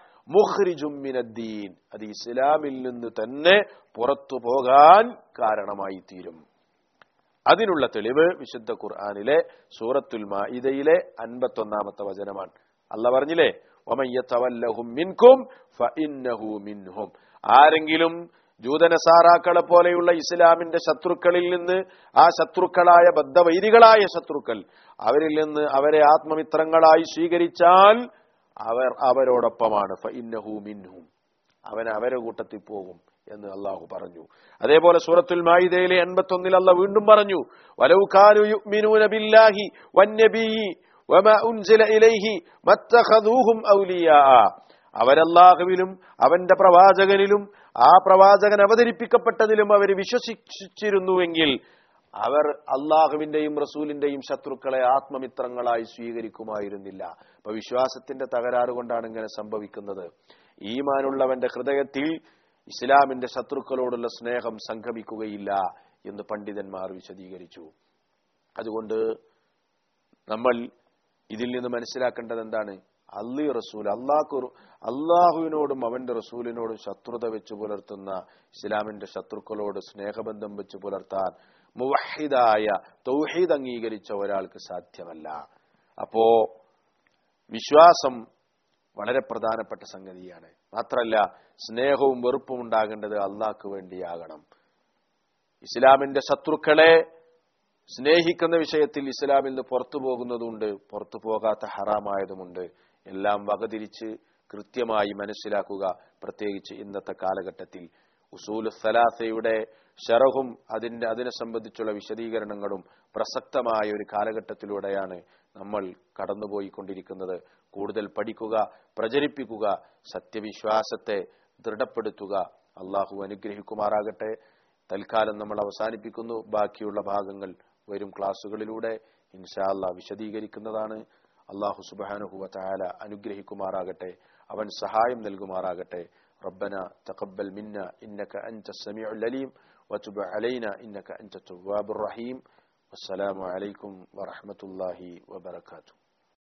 മുഹ്രിജുമിനദ്ദീൻ അത് ഇസ്ലാമിൽ നിന്ന് തന്നെ പുറത്തു പോകാൻ കാരണമായി തീരും അതിനുള്ള തെളിവ് വിശുദ്ധ ഖുർആാനിലെ സൂറത്തുൽ മാഇദയിലെ അൻപത്തൊന്നാമത്തെ വചനമാണ് അല്ല പറഞ്ഞില്ലേ ഒമയ്യത്തവല്ലഹും മിൻകും ഫഇന്നഹു മിൻഹും ആരെങ്കിലും ജൂതനസാറാക്കളെ പോലെയുള്ള ഇസ്ലാമിന്റെ ശത്രുക്കളിൽ നിന്ന് ആ ശത്രുക്കളായ ബദ്ധവൈരികളായ ശത്രുക്കൾ അവരിൽ നിന്ന് അവരെ ആത്മമിത്രങ്ങളായി സ്വീകരിച്ചാൽ അവർ അവരോടൊപ്പമാണ് ഫഇന്നഹു മിൻഹും അവൻ അവരെ കൂട്ടത്തിൽ പോകും എന്ന് അള്ളാഹു പറഞ്ഞു അതേപോലെ സൂറത്തുൽ മായിദയിലെ എൺപത്തൊന്നിൽ അല്ല വീണ്ടും പറഞ്ഞു വലൗകാനു യുഅ്മിനൂന ബില്ലാഹി വന്നബിയി വമാ ഉൻസില ഇലൈഹി മത്തഖദൂഹും ഔലിയാ അവരല്ലാഹുവിലും അവന്റെ പ്രവാചകനിലും ആ പ്രവാചകൻ അവതരിപ്പിക്കപ്പെട്ടതിലും അവർ വിശ്വസിച്ചിരുന്നുവെങ്കിൽ അവർ അള്ളാഹുവിന്റെയും റസൂലിന്റെയും ശത്രുക്കളെ ആത്മമിത്രങ്ങളായി സ്വീകരിക്കുമായിരുന്നില്ല അപ്പൊ വിശ്വാസത്തിന്റെ തകരാറ് കൊണ്ടാണ് ഇങ്ങനെ സംഭവിക്കുന്നത് ഈമാനുള്ളവന്റെ ഹൃദയത്തിൽ ഇസ്ലാമിന്റെ ശത്രുക്കളോടുള്ള സ്നേഹം സംഗമിക്കുകയില്ല എന്ന് പണ്ഡിതന്മാർ വിശദീകരിച്ചു അതുകൊണ്ട് നമ്മൾ ഇതിൽ നിന്ന് മനസ്സിലാക്കേണ്ടത് എന്താണ് അള്ളി റസൂൽ അള്ളാഹു അള്ളാഹുവിനോടും അവന്റെ റസൂലിനോടും ശത്രുത വെച്ച് പുലർത്തുന്ന ഇസ്ലാമിന്റെ ശത്രുക്കളോട് സ്നേഹബന്ധം വെച്ച് പുലർത്താൻ മുവഹിദായ തൗഹീദ് അംഗീകരിച്ച ഒരാൾക്ക് സാധ്യമല്ല അപ്പോ വിശ്വാസം വളരെ പ്രധാനപ്പെട്ട സംഗതിയാണ് മാത്രമല്ല സ്നേഹവും വെറുപ്പും ഉണ്ടാകേണ്ടത് അള്ളാഹ്ക്ക് വേണ്ടിയാകണം ഇസ്ലാമിന്റെ ശത്രുക്കളെ സ്നേഹിക്കുന്ന വിഷയത്തിൽ ഇസ്ലാമിൽ നിന്ന് പുറത്തു പോകുന്നതുണ്ട് പുറത്തു പോകാത്ത ഹറാമായതുമുണ്ട് എല്ലാം വകതിരിച്ച് കൃത്യമായി മനസ്സിലാക്കുക പ്രത്യേകിച്ച് ഇന്നത്തെ കാലഘട്ടത്തിൽ ഉസൂൽ സലാസയുടെ ഷറഹും അതിന്റെ അതിനെ സംബന്ധിച്ചുള്ള വിശദീകരണങ്ങളും പ്രസക്തമായ ഒരു കാലഘട്ടത്തിലൂടെയാണ് നമ്മൾ കടന്നുപോയിക്കൊണ്ടിരിക്കുന്നത് കൂടുതൽ പഠിക്കുക പ്രചരിപ്പിക്കുക സത്യവിശ്വാസത്തെ ദൃഢപ്പെടുത്തുക അള്ളാഹു അനുഗ്രഹിക്കുമാറാകട്ടെ തൽക്കാലം നമ്മൾ അവസാനിപ്പിക്കുന്നു ബാക്കിയുള്ള ഭാഗങ്ങൾ വരും ക്ലാസ്സുകളിലൂടെ ഇൻഷാ അല്ലാ വിശദീകരിക്കുന്നതാണ് അള്ളാഹു സുബാനുഹുവ തായാല അനുഗ്രഹിക്കുമാറാകട്ടെ അവൻ സഹായം നൽകുമാറാകട്ടെ ربنا تقبل منا إنك أنت السميع العليم وتب علينا إنك أنت التواب الرحيم والسلام عليكم ورحمة الله وبركاته